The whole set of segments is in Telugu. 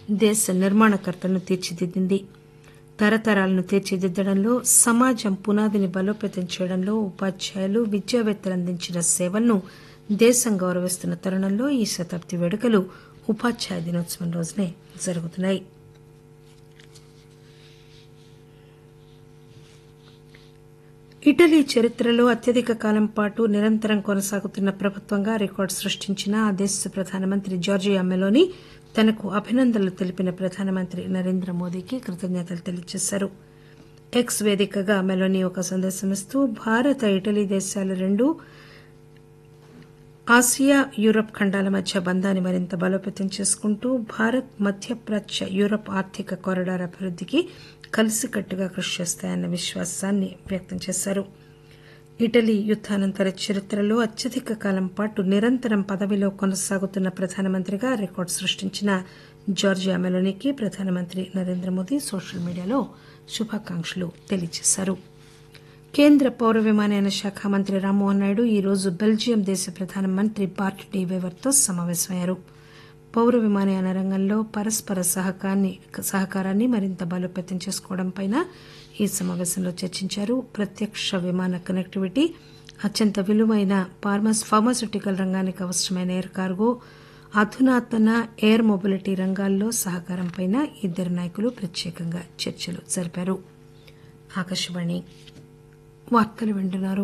దేశ నిర్మాణకర్తలను తీర్చిదిద్దింది తరతరాలను తీర్చిదిద్దడంలో సమాజం పునాదిని బలోపేతం చేయడంలో ఉపాధ్యాయులు విద్యావేత్తలు అందించిన సేవలను దేశం గౌరవిస్తున్న తరుణంలో ఈ శతాబ్ది వేడుకలు ఉపాధ్యాయ దినోత్సవం రోజునే జరుగుతున్నాయి ఇటలీ చరిత్రలో అత్యధిక కాలం పాటు నిరంతరం కొనసాగుతున్న ప్రభుత్వంగా రికార్డు సృష్టించిన ఆ దేశ ప్రధానమంత్రి జార్జియా మెలోని తనకు అభినందనలు తెలిపిన ప్రధానమంత్రి నరేంద్ర మోదీకి కృతజ్ఞతలు తెలియజేశారు ఎక్స్ వేదికగా మెలోని ఒక సందేశం ఇస్తూ భారత ఇటలీ దేశాలు రెండు ఆసియా యూరప్ ఖండాల మధ్య బంధాన్ని మరింత బలోపేతం చేసుకుంటూ భారత్ మధ్యప్రాచ్య యూరప్ ఆర్థిక కారిడార్ అభివృద్దికి కలిసికట్టుగా కృషి చేస్తాయన్న విశ్వాసాన్ని వ్యక్తం చేశారు ఇటలీ యుద్దానంతర చరిత్రలో అత్యధిక కాలం పాటు నిరంతరం పదవిలో కొనసాగుతున్న ప్రధానమంత్రిగా రికార్డు సృష్టించిన జార్జియా మెలోనీకి ప్రధానమంత్రి నరేంద్ర మోదీ సోషల్ మీడియాలో శుభాకాంక్షలు తెలియజేశారు కేంద్ర పౌర విమానయాన శాఖ మంత్రి రామ్మోహన్ నాయుడు ఈ రోజు బెల్జియం దేశ ప్రధానమంత్రి బార్ట్ డి వేవర్తో సమావేశమయ్యారు పౌర విమానయాన రంగంలో పరస్పర సహకారాన్ని మరింత బలోపేతం చేసుకోవడంపై ఈ సమావేశంలో చర్చించారు ప్రత్యక్ష విమాన కనెక్టివిటీ అత్యంత విలువైన ఫార్మాస్యూటికల్ రంగానికి అవసరమైన ఎయిర్ కార్గో అధునాతన ఎయిర్ మొబిలిటీ రంగాల్లో సహకారంపై ఇద్దరు నాయకులు ప్రత్యేకంగా చర్చలు జరిపారు ఆకాశవాణి వార్తలు వింటున్నారు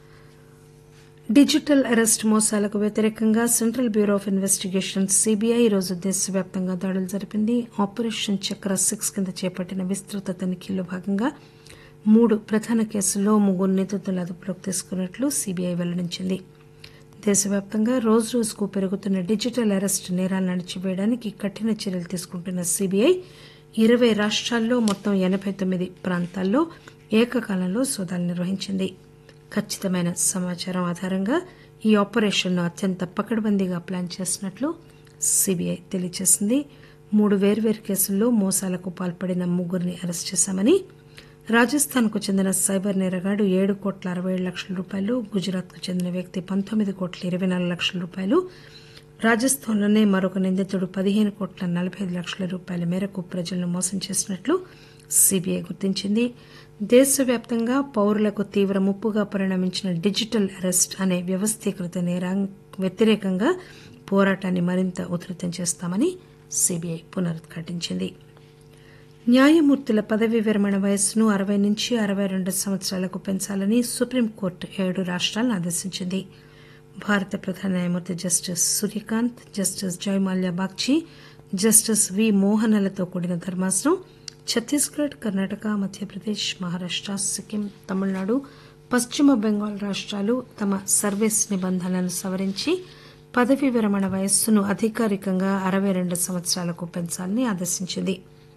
డిజిటల్ అరెస్ట్ మోసాలకు వ్యతిరేకంగా central bureau of investigation CBI ఈరోజు దేశవ్యాప్తంగా దాడులు జరిపింది ఆపరేషన్ చక్ర సిక్స్ కింద చేపట్టిన విస్తృత తనిఖీల్లో భాగంగా మూడు ప్రధాన కేసుల్లో ముగ్గురు నిందితులను అదుపులోకి తీసుకున్నట్లు సీబీఐ వెల్లడించింది దేశవ్యాప్తంగా రోజురోజుకు పెరుగుతున్న డిజిటల్ అరెస్ట్ నేరాలను అణిచివేయడానికి కఠిన చర్యలు తీసుకుంటున్న సీబీఐ ఇరవై రాష్ట్రాల్లో మొత్తం ఎనబై తొమ్మిది ప్రాంతాల్లో ఏకకాలంలో సోదాలు నిర్వహించింది ఖచ్చితమైన సమాచారం ఆధారంగా ఈ ఆపరేషన్ను అత్యంత పకడ్బందీగా ప్లాన్ చేసినట్లు సీబీఐ తెలియజేసింది మూడు వేర్వేరు కేసుల్లో మోసాలకు పాల్పడిన ముగ్గురిని అరెస్ట్ చేశామని రాజస్థాన్కు చెందిన సైబర్ నేరగాడు ఏడు కోట్ల అరవై ఏడు లక్షల రూపాయలు గుజరాత్కు చెందిన వ్యక్తి పంతొమ్మిది కోట్ల ఇరవై నాలుగు లక్షల రూపాయలు రాజస్థాన్లోనే మరొక నిందితుడు పదిహేను కోట్ల నలబై ఐదు లక్షల రూపాయల మేరకు ప్రజలను మోసం చేసినట్లు సీబీఐ గుర్తించింది దేశవ్యాప్తంగా పౌరులకు తీవ్ర ముప్పుగా పరిణమించిన డిజిటల్ అరెస్ట్ అనే వ్యవస్థీకృత నేరా వ్యతిరేకంగా పోరాటాన్ని మరింత ఉధృతం చేస్తామని సీబీఐ పునరుద్ఘాటించింది న్యాయమూర్తుల పదవీ విరమణ వయస్సును అరవై నుంచి అరవై రెండు సంవత్సరాలకు పెంచాలని సుప్రీంకోర్టు ఏడు రాష్ట్రాలను ఆదేశించింది భారత ప్రధాన న్యాయమూర్తి justice Suryakant justice Joymalya Bagchi justice V మోహనలతో కూడిన ధర్మాసనం ఛత్తీస్గఢ్ కర్ణాటక మధ్యప్రదేశ్ మహారాష్ట సిక్కిం తమిళనాడు పశ్చిమ బెంగాల్ రాష్ట్రాలు తమ సర్వీస్ నిబంధనలను సవరించి పదవీ విరమణ వయస్సును అధికారికంగా అరవై రెండు సంవత్సరాలకు పెంచాలని ఆదేశించింది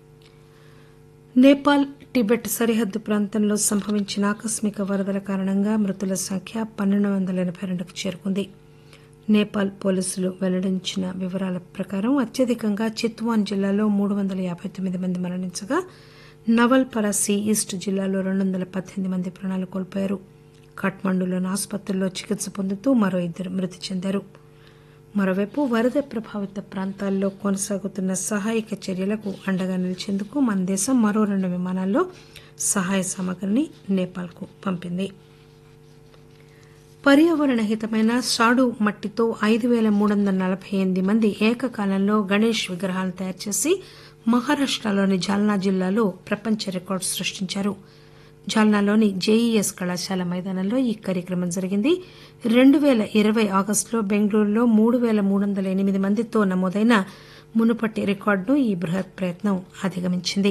నేపాల్ టిబెట్ సరిహద్దు ప్రాంతంలో సంభవించిన ఆకస్మిక వరదల కారణంగా మృతుల సంఖ్య పన్నెండు వందల ఎనబై రెండుకు చేరుకుంది నేపాల్ పోలీసులు వెల్లడించిన వివరాల ప్రకారం అత్యధికంగా చిత్వాన్ జిల్లాలో మూడు వందల యాబై తొమ్మిది మంది మరణించగా నవల్ పరాసి ఈస్ట్ జిల్లాలో రెండు వందల పద్దెనిమిది మంది ప్రాణాలు కోల్పోయారు కాఠ్మండూలోని ఆసుపత్రుల్లో చికిత్స పొందుతూ మరో ఇద్దరు మృతి చెందారు మరోవైపు వరద ప్రభావిత ప్రాంతాల్లో కొనసాగుతున్న సహాయక చర్యలకు అండగా నిలిచేందుకు మన దేశం మరో రెండు విమానాల్లో సహాయ సామగ్రిని నేపాల్కు పంపింది పర్యావరణ హితమైన సాడు మట్టితో ఐదు పేల మూడు వందల నలబై ఎనిమిది మంది ఏకకాలంలో గణేష్ విగ్రహాలను తయారు చేసి మహారాష్టలోని జాల్నా జిల్లాలో ప్రపంచ రికార్డు సృష్టించారు జాల్నాలోని జేఈఎస్ కళాశాల మైదానంలో ఈ కార్యక్రమం జరిగింది రెండు పేల ఇరవై ఆగస్టులో బెంగళూరులో మూడు పేల మూడు వందల ఎనిమిది మందితో నమోదైన మునుపటి రికార్డును ఈ బృహత్ ప్రయత్నం అధిగమించింది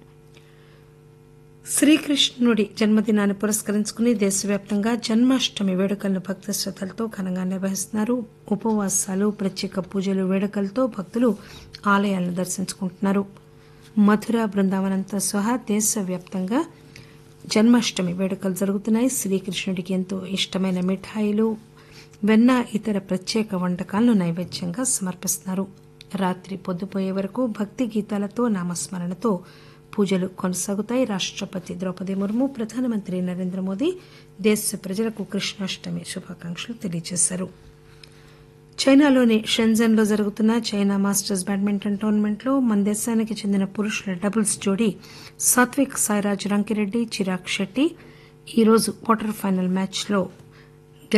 శ్రీకృష్ణుడి జన్మదినాన్ని పురస్కరించుకుని దేశవ్యాప్తంగా జన్మాష్టమి వేడుకలను భక్తి శ్రద్దలతో ఘనంగా నిర్వహిస్తున్నారు ఉపవాసాలు ప్రత్యేక పూజలు వేడుకలతో భక్తులు ఆలయాలను దర్శించుకుంటున్నారు మధుర బృందావనంతో సహా దేశవ్యాప్తంగా జన్మాష్టమి వేడుకలు జరుగుతున్నాయి శ్రీకృష్ణుడికి ఎంతో ఇష్టమైన మిఠాయిలు వెన్న ఇతర ప్రత్యేక వంటకాలను నైవేద్యంగా సమర్పిస్తున్నారు రాత్రి పొద్దుపోయే వరకు భక్తి గీతాలతో నామస్మరణతో పూజలు కొనసాగుతాయి రాష్టపతి ద్రౌపది ముర్ము ప్రధానమంత్రి నరేంద్ర మోదీ దేశ ప్రజలకు కృష్ణాష్టమి శుభాకాంక్షలు తెలియజేశారు చైనాలోని షెన్జన్ లో జరుగుతున్న చైనా మాస్టర్స్ బ్యాడ్మింటన్ టోర్నమెంట్లో మన దేశానికి చెందిన పురుషుల డబుల్స్ జోడీ సాత్విక్ సాయిరాజ్ రంకిరెడ్డి చిరాగ్ శెట్టి ఈరోజు క్వార్టర్ ఫైనల్ మ్యాచ్లో